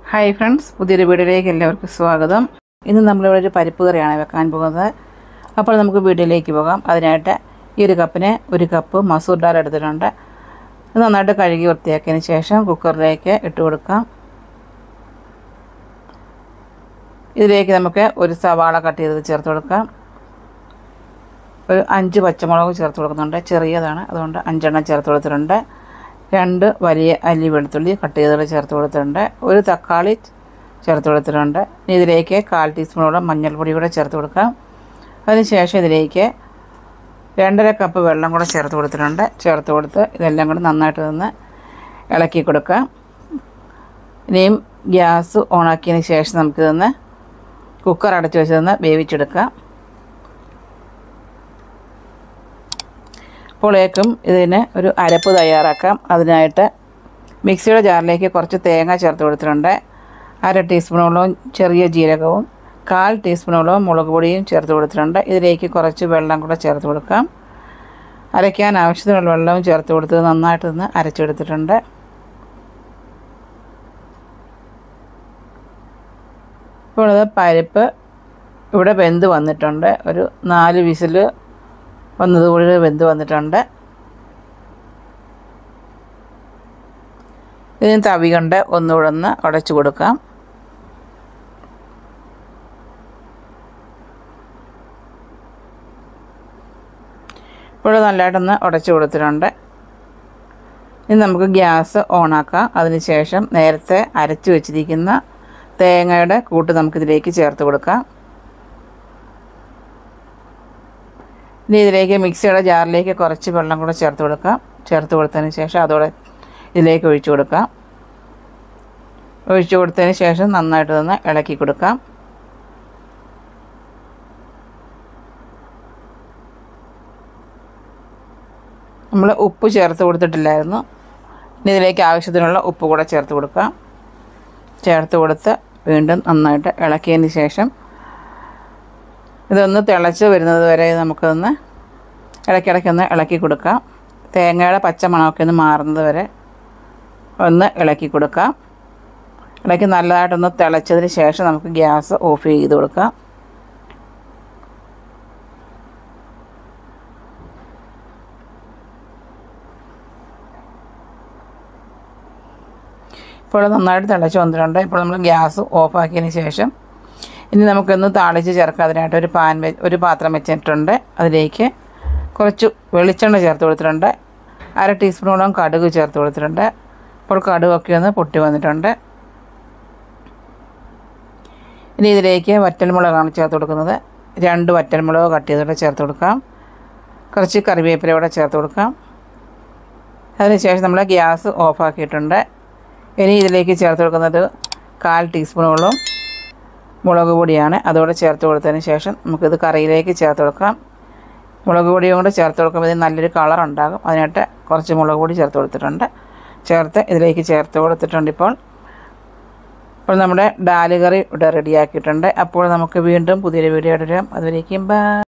hi friends പുതിയൊരു വീഡിയോയിലേക്ക് എല്ലാവർക്കും സ്വാഗതം ഇന്ന് നമ്മളിവിടെ ഒരു പരിപ്പ് കറിയാണ് വെക്കാൻ പോകുന്നത് അപ്പോൾ നമുക്ക് വീഡിയോയിലേക്ക് പോകാം അതിനായിട്ട് ഈ ഒരു കപ്പിന് ഒരു കപ്പ് മസൂർ ദാൽ എടുത്തിട്ടുണ്ട് ഇത് നന്നായിട്ട് കഴുകി വൃത്തിയാക്കിയതിന് ശേഷം കുക്കറിലേക്ക് ഇട്ട് കൊടുക്കാം ഇതിലേക്ക് നമുക്ക് ഒരു സവാള കട്ട് ചെയ്തത് ചേർത്ത് കൊടുക്കാം ഒരു അഞ്ച് പച്ചമുളക് ചേർത്ത് കൊടുക്കുന്നുണ്ട് ചെറിയതാണ് അതുകൊണ്ട് അഞ്ചെണ്ണം ചേർത്ത് കൊടുത്തിട്ടുണ്ട് രണ്ട് വലിയ അല്ലി വെളുത്തുള്ളി കട്ട് ചെയ്തത് ചേർത്ത് കൊടുത്തിട്ടുണ്ട് ഒരു തക്കാളി ചേർത്ത് കൊടുത്തിട്ടുണ്ട് ഇനി ഇതിലേക്ക് കാൽ ടീസ്പൂണോളം മഞ്ഞൾപ്പൊടി കൂടെ ചേർത്ത് കൊടുക്കാം അതിനുശേഷം ഇതിലേക്ക് രണ്ടര കപ്പ് വെള്ളം കൂടെ ചേർത്ത് കൊടുത്തിട്ടുണ്ട് ചേർത്ത് കൊടുത്ത് ഇതെല്ലാം കൂടെ നന്നായിട്ട് നിന്ന് ഇളക്കി കൊടുക്കാം ഇനിയും ഗ്യാസ് ഓണാക്കിയതിന് ശേഷം നമുക്കിതൊന്ന് കുക്കർ അടച്ച് വെച്ചതൊന്ന് വേവിച്ചെടുക്കാം അപ്പോഴേക്കും ഇതിന് ഒരു അരപ്പ് തയ്യാറാക്കാം അതിനായിട്ട് മിക്സിയുടെ ജാറിലേക്ക് കുറച്ച് തേങ്ങ ചേർത്ത് കൊടുത്തിട്ടുണ്ട് അര ടീസ്പൂണോളം ചെറിയ ജീരകവും കാൽ ടീസ്പൂണോളം മുളക് പൊടിയും ചേർത്ത് കൊടുത്തിട്ടുണ്ട് ഇതിലേക്ക് കുറച്ച് വെള്ളം കൂടെ ചേർത്ത് കൊടുക്കാം അരയ്ക്കാൻ ആവശ്യത്തിനുള്ള വെള്ളവും ചേർത്ത് കൊടുത്ത് നന്നായിട്ട് നിന്ന് അരച്ചെടുത്തിട്ടുണ്ട് ഇപ്പോൾ ഇത് പരിപ്പ് ഇവിടെ വെന്ത് വന്നിട്ടുണ്ട് ഒരു നാല് വിസിൽ വന്നതുകൂടി വെന്ത് വന്നിട്ടുണ്ട് ഇതിന് തവി കൊണ്ട് ഒന്നുകൂടെ ഒന്ന് ഉടച്ചു കൊടുക്കാം ഇപ്പോൾ നല്ലതായിട്ടൊന്ന് ഉടച്ചു കൊടുത്തിട്ടുണ്ട് ഇനി നമുക്ക് ഗ്യാസ് ഓണാക്കാം അതിനുശേഷം നേരത്തെ അരച്ച് വെച്ചിരിക്കുന്ന തേങ്ങയുടെ കൂട്ട് നമുക്കിതിലേക്ക് ചേർത്ത് കൊടുക്കാം ഇനി ഇതിലേക്ക് മിക്സിയുടെ ജാറിലേക്ക് കുറച്ച് വെള്ളം കൂടെ ചേർത്ത് കൊടുക്കാം ചേർത്ത് കൊടുത്തതിന് ശേഷം അതോടെ ഇതിലേക്ക് ഒഴിച്ചു കൊടുക്കാം ഒഴിച്ചു കൊടുത്തതിന് ശേഷം നന്നായിട്ട് തന്നെ ഇളക്കി കൊടുക്കാം നമ്മൾ ഉപ്പ് ചേർത്ത് കൊടുത്തിട്ടില്ലായിരുന്നു ഇനി ഇതിലേക്ക് ആവശ്യത്തിനുള്ള ഉപ്പ് കൂടെ ചേർത്ത് കൊടുക്കാം ചേർത്ത് കൊടുത്ത് വീണ്ടും നന്നായിട്ട് ഇളക്കിയതിന് ശേഷം ഇതൊന്ന് തിളച്ച് വരുന്നത് വരെ നമുക്കൊന്ന് ഇടയ്ക്കിടയ്ക്കൊന്ന് ഇളക്കി കൊടുക്കാം തേങ്ങയുടെ പച്ച മണമൊക്കെ ഒന്ന് മാറുന്നത് വരെ ഒന്ന് ഇളക്കി കൊടുക്കാം ഇളക്കി നല്ലതായിട്ടൊന്ന് തിളച്ചതിന് ശേഷം നമുക്ക് ഗ്യാസ് ഓഫ് ചെയ്ത് കൊടുക്കാം ഇപ്പോൾ നന്നായിട്ട് തിളച്ച് വന്നിട്ടുണ്ട് ഇപ്പോൾ നമ്മൾ ഗ്യാസ് ഓഫാക്കിയതിന് ശേഷം ഇനി നമുക്കൊന്ന് താളിച്ച് ചേർക്കാം അതിനായിട്ട് ഒരു പാൻ വെ ഒരു പാത്രം വെച്ചിട്ടുണ്ട് അതിലേക്ക് കുറച്ച് വെളിച്ചെണ്ണ ചേർത്ത് കൊടുത്തിട്ടുണ്ട് അര ടീസ്പൂണോളം കടുക് ചേർത്ത് കൊടുത്തിട്ടുണ്ട് ഇപ്പോൾ കടുകൊക്കെ ഒന്ന് പൊട്ടി വന്നിട്ടുണ്ട് ഇനി ഇതിലേക്ക് വറ്റൽമുളകാണ് ചേർത്ത് കൊടുക്കുന്നത് രണ്ട് വറ്റൽമുളക് കട്ട് ചെയ്തിട്ട് ചേർത്ത് കൊടുക്കാം കുറച്ച് കറിവേപ്പില കൂടെ ചേർത്ത് കൊടുക്കാം അതിനുശേഷം നമ്മൾ ഗ്യാസ് ഓഫാക്കിയിട്ടുണ്ട് ഇനി ഇതിലേക്ക് ചേർത്ത് കൊടുക്കുന്നത് കാൽ ടീസ്പൂണോളം മുളക് പൊടിയാണ് അതോടെ ചേർത്ത് കൊടുത്തതിന് ശേഷം നമുക്കിത് കറിയിലേക്ക് ചേർത്ത് കൊടുക്കാം മുളക് പൊടിയും കൂടെ ചേർത്ത് കൊടുക്കുമ്പോൾ ഇതിന് നല്ലൊരു കളർ ഉണ്ടാകും അതിനായിട്ട് കുറച്ച് മുളക് പൊടി ചേർത്ത് കൊടുത്തിട്ടുണ്ട് ചേർത്ത് ഇതിലേക്ക് ചേർത്ത് കൊടുത്തിട്ടുണ്ട് ഇപ്പോൾ ഇപ്പോൾ നമ്മുടെ ഡാല് കറി ഇവിടെ റെഡിയാക്കിയിട്ടുണ്ട് അപ്പോൾ നമുക്ക് വീണ്ടും പുതിയൊരു വീഡിയോ ഇടാം അതുവരേക്കും ബൈ